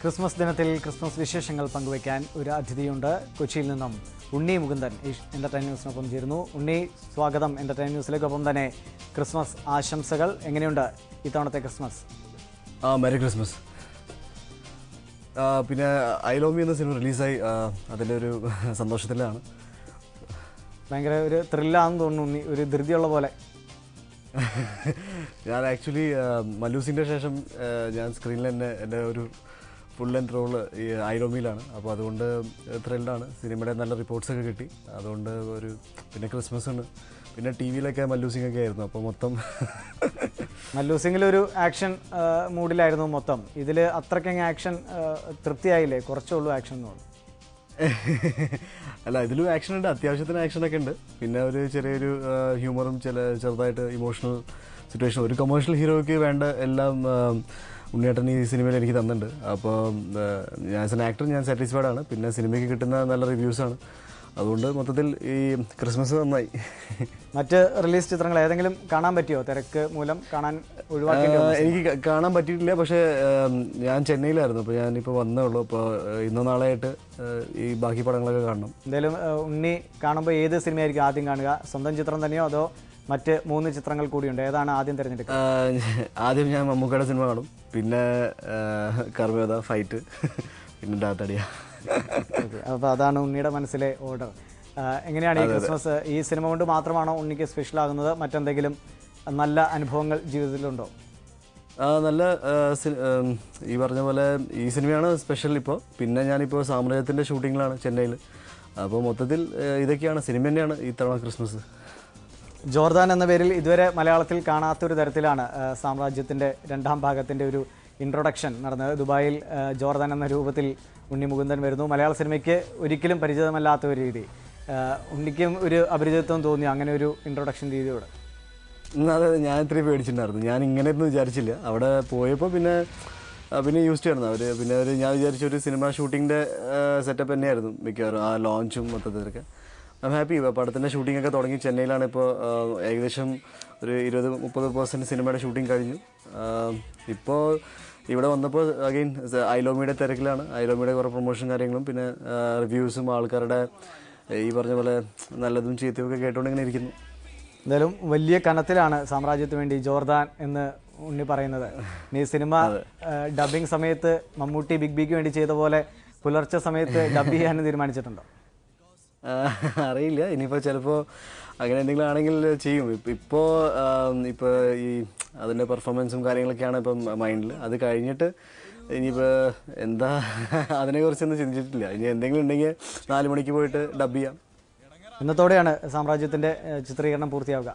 Christmas ദിനത്തിൽ Christmas വിശേഷങ്ങൾ പങ്കുവയ്ക്കാൻ ഒരു അതിഥിയുണ്ട് കൊച്ചിയിൽ നിന്നും ഉണ്ണി മുകുന്ദൻ എന്റർടൈൻ ന്യൂസിനൊപ്പം ചേരുന്നു ഉണ്ണി സ്വാഗതം എന്റർടൈൻ ന്യൂസിലേക്കൊപ്പം തന്നെ ക്രിസ്മസ് ആശംസകൾ എങ്ങനെയുണ്ട് ഇത്തവണത്തെ ക്രിസ്മസ് ആ മെരി ക്രിസ്മസ് ആ, പിന്നെ ഐ ലവ് മീ എന്ന സിനിമ റിലീസായി ആ, അതിൻ്റെ ഒരു സന്തോഷത്തിലാണ് ഭയങ്കര ഒരു ത്രില്ലാന്ന് തോന്നുന്നു ഉണ്ണി ഒരു ധൃതിയുള്ള പോലെ ഞാൻ ആക്ച്വലി മല്ലൂസിൻ്റെ ശേഷം ആ, ഞാൻ സ്ക്രീനിൽ തന്നെ എൻ്റെ ഒരു ഫുൾ ലെൻത് റോള് ഈ ഐ ലവ് മീലാണ് അപ്പോൾ അതുകൊണ്ട് ത്രില്ഡാണ് സിനിമയുടെ നല്ല റിപ്പോർട്ട്സ് ഒക്കെ കിട്ടി അതുകൊണ്ട് ഒരു പിന്നെ ക്രിസ്മസ് ഉണ്ട് പിന്നെ ടി വിയിലൊക്കെ മല്ലൂസിംഗ് ഒക്കെ ആയിരുന്നു അപ്പോൾ മൊത്തം മല്ലു സിംഗിൽ ഒരു ആക്ഷൻ മൂഡിലായിരുന്നു മൊത്തം ഇതിൽ അത്രയ്ക്കങ്ങ് ആക്ഷൻ തൃപ്തിയായില്ലേ കുറച്ചേ ഉള്ളൂ ആക്ഷൻ എന്ന് തോന്നുന്നു അല്ല ഇതിലും ആക്ഷൻ ഉണ്ട് അത്യാവശ്യത്തിന് ആക്ഷനൊക്കെ ഉണ്ട് പിന്നെ ഒരു ചെറിയൊരു ഹ്യൂമറും ചില ചെറുതായിട്ട് ഇമോഷണൽ സിറ്റുവേഷൻ ഒരു കൊമേഴ്ഷ്യൽ ഹീറോയ്ക്ക് വേണ്ട എല്ലാം ആ, ഉണ്ണിയേട്ടൻ ഈ സിനിമയിൽ എനിക്ക് തന്നിട്ടുണ്ട് അപ്പോൾ ഞാൻ ആസ് എൻ ആക്ടർ ഞാൻ സാറ്റിസ്ഫൈഡ് ആണ് പിന്നെ സിനിമയ്ക്ക് കിട്ടുന്ന നല്ല റിവ്യൂസ് ആണ് അതുകൊണ്ട് മൊത്തത്തിൽ ഈ ക്രിസ്മസ് നന്നായി മറ്റ് റിലീസ് ചിത്രങ്ങൾ ഏതെങ്കിലും കാണാൻ പറ്റിയോ തിരക്ക് മൂലം കാണാൻ ഒഴിവാക്കേണ്ടി വന്നോ? ആ, എനിക്ക് ക- കാണാൻ പറ്റിയിട്ടില്ല പക്ഷേ ആ, ഞാൻ ചെന്നൈയിലായിരുന്നു അപ്പോൾ ഞാനിപ്പോൾ വന്നേ ഉള്ളൂ അപ്പോൾ ഇന്നോ നാളെയായിട്ട് ആ, ഈ ബാക്കി പടങ്ങളൊക്കെ കാണണം എന്തായാലും ഏഹ്, ഉണ്ണി കാണുമ്പോൾ ഏത് സിനിമയായിരിക്കും ആദ്യം കാണുക സ്വന്തം ചിത്രം തന്നെയോ അതോ മറ്റ് മൂന്ന് ചിത്രങ്ങൾ കൂടിയുണ്ട് ഏതാണ് ആദ്യം തിരഞ്ഞെടുക്കുക ആ, ആദ്യം ഞാൻ മമ്മൂക്കയുടെ സിനിമ കാണും പിന്നെ കർമ്മയോധ ഫൈറ്റ് പിന്നെ ഡാത്തടിയ അപ്പോൾ അതാണ് ഉണ്ണിയുടെ മനസ്സിലെ ഓർഡർ എങ്ങനെയാണ് ഈ ക്രിസ്മസ് ഈ സിനിമ കൊണ്ട് മാത്രമാണോ ഉണ്ണിക്ക് സ്പെഷ്യൽ ആകുന്നത് മറ്റെന്തെങ്കിലും നല്ല അനുഭവങ്ങൾ ജീവിതത്തിലുണ്ടോ ആ, നല്ല ആ, സി- ഉം, ഈ പറഞ്ഞ പോലെ ഈ സിനിമയാണ് സ്പെഷ്യൽ ഇപ്പോൾ പിന്നെ ഞാനിപ്പോൾ സാമ്രാജ്യത്തിൻ്റെ ഷൂട്ടിങ്ങിലാണ് ചെന്നൈയിൽ അപ്പോൾ മൊത്തത്തിൽ ആ, ഇതൊക്കെയാണ് സിനിമ തന്നെയാണ് ഇത്തവണ ക്രിസ്മസ് ജോർദാൻ എന്ന പേരിൽ ഇതുവരെ മലയാളത്തിൽ കാണാത്തൊരു തരത്തിലാണ് ആ, സാമ്രാജ്യത്തിൻ്റെ രണ്ടാം ഭാഗത്തിൻ്റെ ഒരു ഇൻട്രൊഡക്ഷൻ നടന്നത് ദുബായിൽ ആ, ജോർദാൻ എന്ന രൂപത്തിൽ ഉണ്ണി മുകുന്ദൻ വരുന്നു മലയാള സിനിമയ്ക്ക് ഒരിക്കലും പരിചിതമല്ലാത്ത ഒരു രീതി ആ, ഉണ്ണിക്കും ഒരു അപരിചിതത്വം തോന്നി അങ്ങനെ ഒരു ഇൻട്രൊഡക്ഷൻ രീതിയോട് ഉം, അതെ അതെ, ഞാൻ ഇത്രയും പേടിച്ചിട്ടുണ്ടായിരുന്നു ഞാൻ ഇങ്ങനെയൊന്നും വിചാരിച്ചില്ല അവിടെ പോയപ്പോൾ പിന്നെ ആ, പിന്നെ യൂസ് ചെയ്യായിരുന്നു അവർ പിന്നെ ഒരു ഞാൻ വിചാരിച്ച ഒരു സിനിമ ഷൂട്ടിങ്ങിൻ്റെ സെറ്റപ്പ് തന്നെയായിരുന്നു മിക്കവാറും ആ ലോഞ്ചും മൊത്തത്തിലൊക്കെ ഐ ഹാപ്പി പടത്തിൻ്റെ ഷൂട്ടിംഗ് ഒക്കെ തുടങ്ങി ചെന്നൈയിലാണ് ഇപ്പോൾ ഏകദേശം ഒരു ഇരുപത് മുപ്പത് പെർസെൻറ്റ് സിനിമയുടെ ഷൂട്ടിംഗ് കഴിഞ്ഞു ഇപ്പോൾ ഇവിടെ വന്നപ്പോൾ അഗെയിൻ ഐലോമിയുടെ തിരക്കിലാണ് ഐലോമിയുടെ കുറേ പ്രൊമോഷൻ കാര്യങ്ങളും പിന്നെ റിവ്യൂസും ആൾക്കാരുടെ ഈ പറഞ്ഞ പോലെ നല്ലതും ചീത്തയും ഒക്കെ കേട്ടുകൊണ്ട് ഇങ്ങനെ ഇരിക്കുന്നു എന്തായാലും വലിയ കനത്തിലാണ് സാമ്രാജ്യത്തിന് വേണ്ടി ജോർദാൻ എന്ന് ഉണ്ണി പറയുന്നത് നീ സിനിമ ഡബിങ് സമയത്ത് മമ്മൂട്ടി ബിഗ് ബിക്ക് വേണ്ടി ചെയ്ത പോലെ പുലർച്ചെ സമയത്ത് ഡബ് ചെയ്യാൻ തീരുമാനിച്ചിട്ടുണ്ടോ ആ, അറിയില്ല ഇനിയിപ്പോൾ ചിലപ്പോൾ അങ്ങനെ എന്തെങ്കിലും ആണെങ്കിൽ ചെയ്യും ഇപ്പ- ഇപ്പോൾ ഇപ്പോൾ ഈ അതിൻ്റെ പെർഫോമൻസും കാര്യങ്ങളൊക്കെയാണ് ഇപ്പം മൈൻഡിൽ അത് കഴിഞ്ഞിട്ട് ഇനിയിപ്പോൾ എന്താ അതിനെക്കുറിച്ചൊന്നും ചിന്തിച്ചിട്ടില്ല ഇനി എന്തെങ്കിലും ഉണ്ടെങ്കിൽ നാല് മണിക്ക് പോയിട്ട് ഡബ് ചെയ്യാം ഇന്നത്തോടെയാണ് സാമ്രാജ്യത്തിന്റെ ഏഹ്, ചിത്രീകരണം പൂർത്തിയാവുക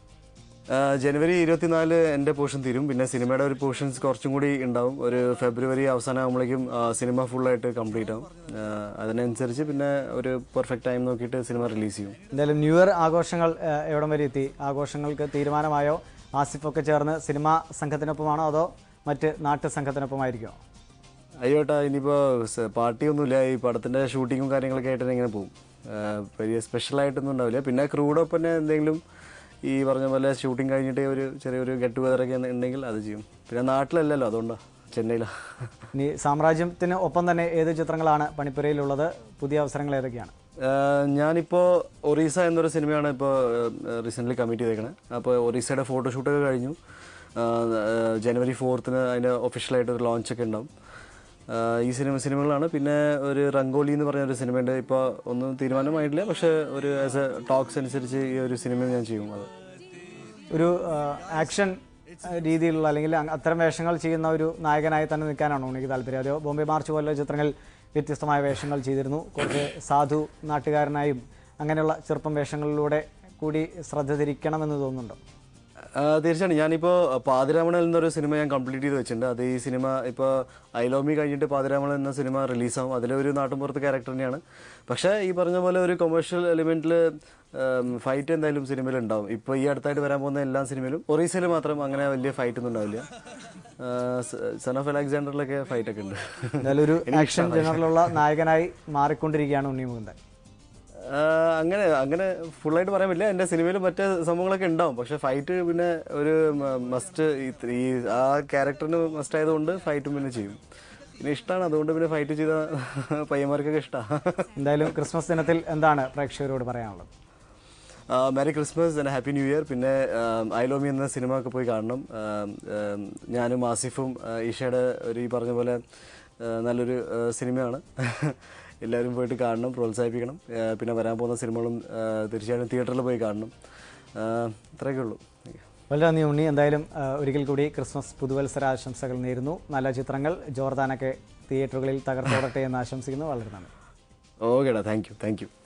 ആ, ജനുവരി ഇരുപത്തിനാല് എൻ്റെ പോർഷൻ തീരും പിന്നെ സിനിമയുടെ ഒരു പോർഷൻസ് കുറച്ചും കൂടി ഉണ്ടാവും ഒരു ഫെബ്രുവരി അവസാനം ആകുമ്പോഴേക്കും ആ, സിനിമ ഫുള്ളായിട്ട് കംപ്ലീറ്റ് ആവും ആ, അതിനനുസരിച്ച് പിന്നെ ഒരു പെർഫെക്റ്റ് ടൈം നോക്കിയിട്ട് സിനിമ റിലീസ് ചെയ്യും എന്തായാലും ന്യൂ ഇയർ ആഘോഷങ്ങൾ ഏഹ്, എവിടം വരെ എത്തി ആഘോഷങ്ങൾക്ക് തീരുമാനമായോ ആസിഫൊക്കെ ചേർന്ന് സിനിമാ സംഘത്തിനൊപ്പമാണോ അതോ മറ്റ് നാട്ടു സംഘത്തിനൊപ്പമായിരിക്കുമോ അയ്യോട്ടാ ഇനിയിപ്പോൾ പാർട്ടിയൊന്നുമില്ല ഈ പടത്തിൻ്റെ ഷൂട്ടിങ്ങും കാര്യങ്ങളൊക്കെ ആയിട്ട് ഇങ്ങനെ പോകും ആ, വലിയ സ്പെഷ്യലായിട്ടൊന്നും ഉണ്ടാവില്ല പിന്നെ ക്രൂഡൊപ്പം തന്നെ എന്തെങ്കിലും ഈ പറഞ്ഞ പോലെ ഷൂട്ടിംഗ് കഴിഞ്ഞിട്ട് ഒരു ചെറിയൊരു ഗെറ്റ് ടുഗദറൊക്കെ ഉണ്ടെങ്കിൽ അത് ചെയ്യും പിന്നെ നാട്ടിലല്ലല്ലോ അതുകൊണ്ടാണ് ചെന്നൈയിലാണ് ഇനി സാമ്രാജ്യത്തിന് ഒപ്പം തന്നെ ഏത് ചിത്രങ്ങളാണ് പണിപ്പുരയിലുള്ളത് പുതിയ അവസരങ്ങൾ ഏതൊക്കെയാണ് ഞാനിപ്പോൾ ഒറീസ എന്നൊരു സിനിമയാണ് ഇപ്പോൾ റീസെൻ്റ്ലി കമ്മിറ്റ് ചെയ്തേക്കണത് അപ്പോൾ ഒറീസയുടെ ഫോട്ടോഷൂട്ടൊക്കെ കഴിഞ്ഞു ആ, ആ, ജനുവരി ഫോർത്തിന് അതിൻ്റെ ഒഫീഷ്യലായിട്ട് ഒരു ലോഞ്ചൊക്കെ ഉണ്ടാവും ആ, ഈ സിനിമ സിനിമകളാണ് പിന്നെ ഒരു റംഗോലി എന്ന് പറഞ്ഞ ഒരു സിനിമയുണ്ട് ഇപ്പോൾ ഒന്നും തീരുമാനമായിട്ടില്ല പക്ഷേ ഒരു ആസ് എ ടോക്സ് അനുസരിച്ച് ഈ ഒരു സിനിമ ഞാൻ ചെയ്യും അത് ഒരു ആക്ഷൻ രീതിയിലുള്ള അല്ലെങ്കിൽ അ- അത്തരം വേഷങ്ങൾ ചെയ്യുന്ന ഒരു നായകനായി തന്നെ നിൽക്കാനാണോ എനിക്ക് താല്പര്യം അതോ ബോംബെ മാർച്ച് പോലുള്ള ചിത്രങ്ങൾ വ്യത്യസ്തമായ വേഷങ്ങൾ ചെയ്തിരുന്നു കുറച്ച് സാധു നാട്ടുകാരനായും അങ്ങനെയുള്ള ചെറുപ്പം വേഷങ്ങളിലൂടെ കൂടി ശ്രദ്ധ തിരിക്കണമെന്ന് തോന്നുന്നുണ്ടോ ആ, തീർച്ചയായും ഞാനിപ്പോൾ പാതിരാമണൽ എന്നൊരു സിനിമ ഞാൻ കംപ്ലീറ്റ് ചെയ്ത് വെച്ചിട്ടുണ്ട് അത് ഈ സിനിമ ഇപ്പോൾ ഐലോമി കഴിഞ്ഞിട്ട് പാതിരാമണൽ എന്ന സിനിമ റിലീസാവും അതിലൊരു നാട്ടുമ്പുറത്ത് ക്യാരക്ടർ തന്നെയാണ് പക്ഷേ ഈ പറഞ്ഞ പോലെ ഒരു കൊമേഴ്ഷ്യൽ എലിമെന്റിൽ ഫൈറ്റ് എന്തായാലും സിനിമയിൽ ഉണ്ടാവും ഇപ്പോൾ ഈ അടുത്തായിട്ട് വരാൻ പോകുന്ന എല്ലാ സിനിമയിലും ഒറീസയിൽ മാത്രം അങ്ങനെ വലിയ ഫൈറ്റ് ഒന്നും ഉണ്ടാവില്ല സൺ ഓഫ് അലക്സാണ്ടറിലൊക്കെ ഫൈറ്റ് ഒക്കെ ഉണ്ട് എന്തായാലും ഒരു ആക്ഷൻ ജനറലുള്ള നായകനായി മാറിക്കൊണ്ടിരിക്കുകയാണ് ഉണ്ണി മുകുന്ദൻ ആ, അങ്ങനെ അങ്ങനെ ഫുള്ളായിട്ട് പറയാൻ പറ്റില്ല എൻ്റെ സിനിമയിൽ മറ്റേ സംഭവങ്ങളൊക്കെ ഉണ്ടാവും പക്ഷെ ഫൈറ്റ് പിന്നെ ഒരു മസ്റ്റ് ഈ ആ ക്യാരക്ടറിന് മസ്റ്റ് ആയതുകൊണ്ട് ഫൈറ്റും പിന്നെ ചെയ്യും പിന്നെ ഇഷ്ടമാണ് അതുകൊണ്ട് പിന്നെ ഫൈറ്റ് ചെയ്ത പയ്യന്മാർക്കൊക്കെ ഇഷ്ടമാണ് എന്തായാലും ക്രിസ്മസ് ദിനത്തിൽ എന്താണ് പ്രേക്ഷകരോട് പറയാനുള്ളത് merry Christmas and happy new year പിന്നെ ഐലോമി എന്ന സിനിമ ഒക്കെ പോയി കാണണം ആ, ആ, ഞാനും ആസിഫും ആ, ഈഷയുടെ ഒരു ഈ പറഞ്ഞ പോലെ ആ, നല്ലൊരു ആ, സിനിമയാണ് എല്ലാവരും പോയിട്ട് കാണണം പ്രോത്സാഹിപ്പിക്കണം ആ, പിന്നെ വരാൻ പോകുന്ന സിനിമകളും ആ, തീർച്ചയായിട്ടും തിയേറ്ററിൽ പോയി കാണണം ആ, ഇത്രയൊക്കെ ഉള്ളൂ വളരെ നന്ദി ഉണ്ണി എന്തായാലും ആ, ഒരിക്കൽ കൂടി ക്രിസ്മസ് പുതുവത്സര ആശംസകൾ നേരുന്നു നല്ല ചിത്രങ്ങൾ ജോർദാനൊക്കെ തിയേറ്ററുകളിൽ തകർത്തോടട്ടെ എന്ന് ആശംസിക്കുന്നു വളരെ നന്ദി ഓക്കേടാ താങ്ക് യു താങ്ക് യു